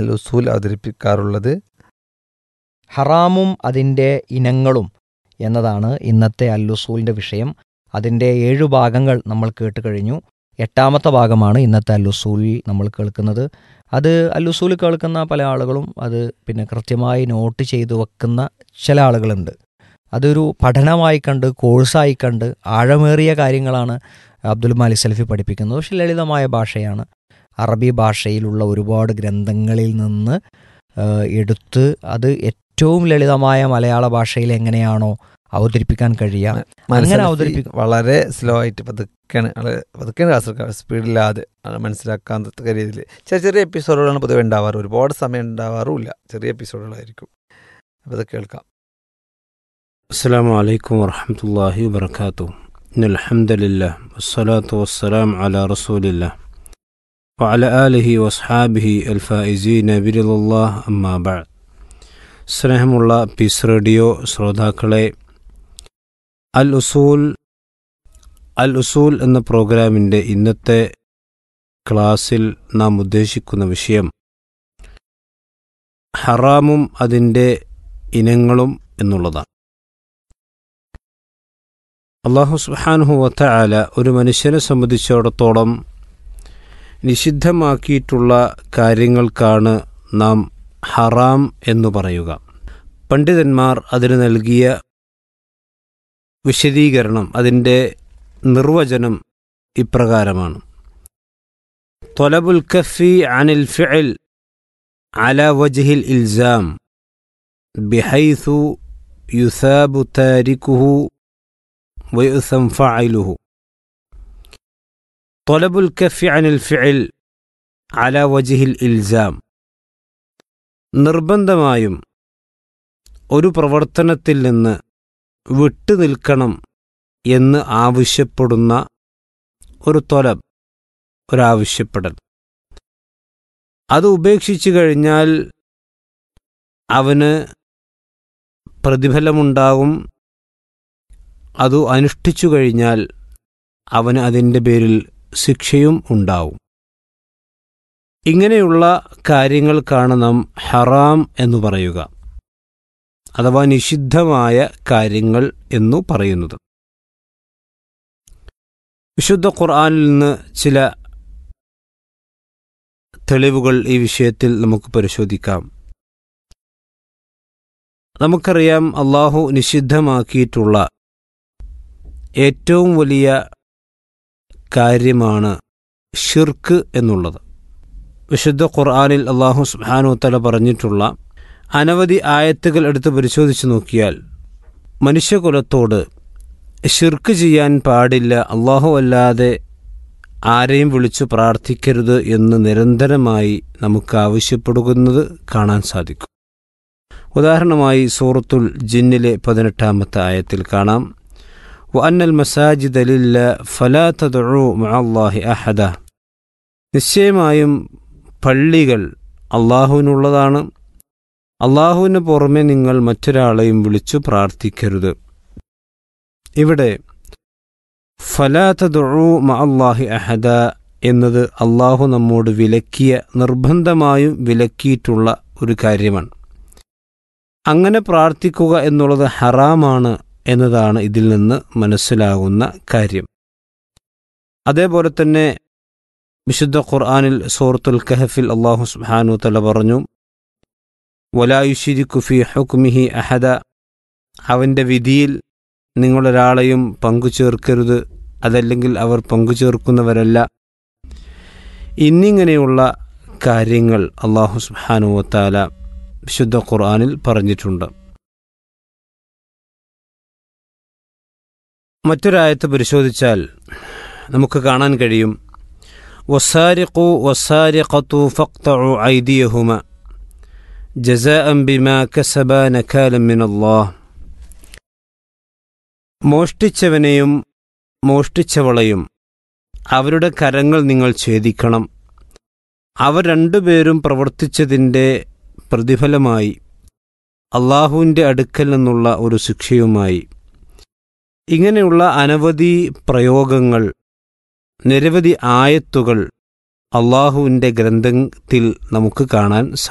അൽ ഉസൂൽ അവതരിപ്പിക്കാറുള്ളത് ഹറാമും അതിൻ്റെ ഇനങ്ങളും എന്നതാണ് ഇന്നത്തെ അല്ലുസൂലിൻ്റെ വിഷയം അതിൻ്റെ ഏഴു ഭാഗങ്ങൾ നമ്മൾ കേട്ട് കഴിഞ്ഞു എട്ടാമത്തെ ഭാഗമാണ് ഇന്നത്തെ അല്ലുസൂലിൽ നമ്മൾ കേൾക്കുന്നത് അത് അല്ലുസൂൽ കേൾക്കുന്ന പല ആളുകളും അത് പിന്നെ കൃത്യമായി നോട്ട് ചെയ്തു വെക്കുന്ന ചില ആളുകളുണ്ട് അതൊരു പഠനമായി കണ്ട് കോഴ്സായി കണ്ട് ആഴമേറിയ കാര്യങ്ങളാണ് അബ്ദുൽ മാലിക് സലഫി പഠിപ്പിക്കുന്നത് പക്ഷെ ലളിതമായ ഭാഷയാണ് അറബി ഭാഷയിലുള്ള ഒരുപാട് ഗ്രന്ഥങ്ങളിൽ നിന്ന് ആ, എടുത്ത് അത് ഏറ്റവും ലളിതമായ മലയാള ഭാഷയിൽ എങ്ങനെയാണോ അവതരിപ്പിക്കാൻ കഴിയുക അങ്ങനെ മനസ്സിലാക്കി അവതരിപ്പിക്കും വളരെ സ്ലോ ആയിട്ട് പതുക്കെയാണ് ആള് പതുക്കെയാണ് ക്ലാസ് സ്പീഡില്ലാതെ ആള് മനസ്സിലാക്കാൻ തക്ക രീതിയിൽ ചെറിയ ചെറിയ എപ്പിസോഡുകളാണ് പൊതുവെ ഉണ്ടാവാറ് ഒരുപാട് സമയം ഉണ്ടാവാറുമില്ല ചെറിയ എപ്പിസോഡുകളായിരിക്കും അപ്പോൾ അത് കേൾക്കാം السلام عليكم ورحمة الله وبركاته إن الحمد لله والصلاة والسلام على رسول الله وعلى آله وأصحابه الفائزين برضا الله أما بعد സ്നേഹമുള്ള പീസ് റേഡിയോ ശ്രോതാക്കളെ അൽ ഉസൂൽ അൽ ഉസൂൽ എന്ന പ്രോഗ്രാമിൻ്റെ ഇന്നത്തെ ക്ലാസ്സിൽ നാം ഉദ്ദേശിക്കുന്ന വിഷയം ഹറാമും അതിൻ്റെ ഇനങ്ങളും എന്നുള്ളതാണ് അള്ളാഹു സുബ്ഹാനഹു വതആല ഒരു മനുഷ്യനെ സംബന്ധിച്ചിടത്തോളം നിഷിദ്ധമാക്കിയിട്ടുള്ള കാര്യങ്ങൾക്കാണ് നാം ഹറാം എന്ന് പറയുക പണ്ഡിതന്മാർ അതിന് നൽകിയ വിശദീകരണം അതിൻ്റെ നിർവചനം ഇപ്രകാരമാണ് തൊലബുൽ കഫി അനിൽ ഫിഅൽ അല വജ്ഹിൽ ഇൽസാം ബിഹൈസു യുസാബു താരിക്കുഹു ويؤثم فاعله طلب الكف عن الفعل على وجه الإلزام നിർബന്ധമായും ഒരു പ്രവർത്തനത്തിൽ നിന്ന് വിട്ടുനിൽക്കണം എന്ന് ആവശ്യപ്പെടുന്ന ഒരു തൊലബ് ഒരാവശ്യപ്പെടൽ അത് ഉപേക്ഷിച്ചു കഴിഞ്ഞാൽ അവന് പ്രതിഫലമുണ്ടാകും അതു അനുഷ്ഠിച്ചു കഴിഞ്ഞാൽ അവന് അതിൻ്റെ പേരിൽ ശിക്ഷയും ഉണ്ടാവും ഇങ്ങനെയുള്ള കാര്യങ്ങൾക്കാണ് നാം ഹറാം എന്ന് പറയുക അഥവാ നിഷിദ്ധമായ കാര്യങ്ങൾ എന്നു പറയുന്നത് വിശുദ്ധ ഖുർആനിൽ നിന്ന് ചില തെളിവുകൾ ഈ വിഷയത്തിൽ നമുക്ക് പരിശോധിക്കാം നമുക്കറിയാം അള്ളാഹു നിഷിദ്ധമാക്കിയിട്ടുള്ള ഏറ്റവും വലിയ കാര്യമാണ് ഷിർക്ക് എന്നുള്ളത് വിശുദ്ധ ഖുർആാനിൽ അള്ളാഹു സുബ്ഹാനു തല പറഞ്ഞിട്ടുള്ള അനവധി ആയത്തുകൾ എടുത്ത് പരിശോധിച്ച് നോക്കിയാൽ മനുഷ്യകുലത്തോട് ഷിർക്ക് ചെയ്യാൻ പാടില്ല അള്ളാഹു അല്ലാതെ ആരെയും വിളിച്ചു പ്രാർത്ഥിക്കരുത് എന്ന് നിരന്തരമായി നമുക്ക് ആവശ്യപ്പെടുന്നത് കാണാൻ സാധിക്കും ഉദാഹരണമായി സൂറത്തുൽ ജിന്നിലെ പതിനെട്ടാമത്തെ ആയത്തിൽ കാണാം وأن المساجد لله فلا تدعوا مع الله أحدا നിശ്ചയമായും പള്ളികൾ അള്ളാഹുവിനുള്ളതാണ് അള്ളാഹുവിന് പുറമെ നിങ്ങൾ മറ്റൊരാളെയും വിളിച്ചു പ്രാർത്ഥിക്കരുത് ഇവിടെ ഫലാത്തതൊഴു അള്ളാഹി അഹദ എന്നത് അള്ളാഹു നമ്മോട് വിലക്കിയ നിർബന്ധമായും വിലക്കിയിട്ടുള്ള ഒരു കാര്യമാണ് അങ്ങനെ പ്രാർത്ഥിക്കുക എന്നുള്ളത് ഹറാമാണ് എന്നതാണ് ഇതിൽ നിന്ന് മനസ്സിലാകുന്ന കാര്യം അതേപോലെ തന്നെ വിശുദ്ധ ഖുർആാനിൽ സൂറത്തുൽ കഹഫിൽ അള്ളാഹു സുബ്ഹാനു തല പറഞ്ഞു വലായുഷിരി കുഫി ഹുക്മിഹി അഹദ അവൻ്റെ വിധിയിൽ നിങ്ങളൊരാളെയും പങ്കു ചേർക്കരുത് അതല്ലെങ്കിൽ അവർ പങ്കു ചേർക്കുന്നവരല്ല എന്നിങ്ങനെയുള്ള കാര്യങ്ങൾ അള്ളാഹു സുബ്ഹാനു വത്താല വിശുദ്ധ ഖുർആാനിൽ പറഞ്ഞിട്ടുണ്ട് മറ്റൊരായത്ത് പരിശോധിച്ചാൽ നമുക്ക് കാണാൻ കഴിയും വസാരിഖു വസാരിഖത്തു ഫക്തഉ ഐദിയഹുമ ജസാഅം ബിമാ കസബ നകാലം മിനല്ലാഹ് മോഷ്ടിച്ചവനെയും മോഷ്ടിച്ചവളെയും അവരുടെ കരങ്ങൾ നിങ്ങൾ ഛേദിക്കണം അവർ രണ്ടുപേരും പ്രവർത്തിച്ചതിൻ്റെ പ്രതിഫലമായി അള്ളാഹുവിൻ്റെ അടുക്കൽ നിന്നുള്ള ഒരു ശിക്ഷയുമായി ഇങ്ങനെയുള്ള അനവധി പ്രയോഗങ്ങൾ നിരവധി ആയത്തുകൾ അള്ളാഹുവിൻ്റെ ഗ്രന്ഥത്തിൽ നമുക്ക് കാണാൻ